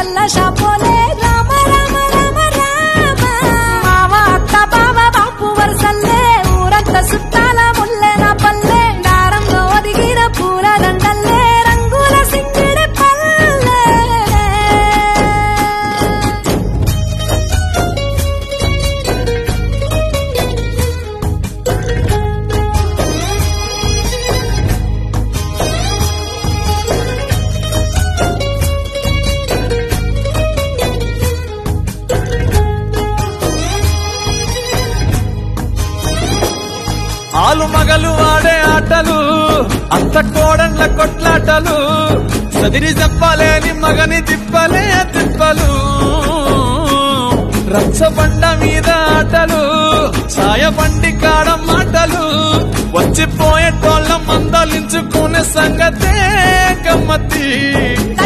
కళ్ళ షాపోలే రామ రామ రామ రామ మావ అత్త బావ బాపు వరసల్లే ఊరంతా సుట్టాల ముల్లె నా పల్లె దారంలో ఒదిగిన పూల దండల్లే రంగుల సింగిడి పల్లె ఆలు మగలు ఆడే ఆటలు అత్త కోడళ్ళ కొట్లాటలు సదిరి చెప్పలేని మగని తిప్పలే తిప్పలు రచ్చబండ మీద ఆటలు సాయబండి కాడ మాటలు వచ్చిపోయేటోళ్ళ మందలించుకునే సంగతే గమ్మతి దై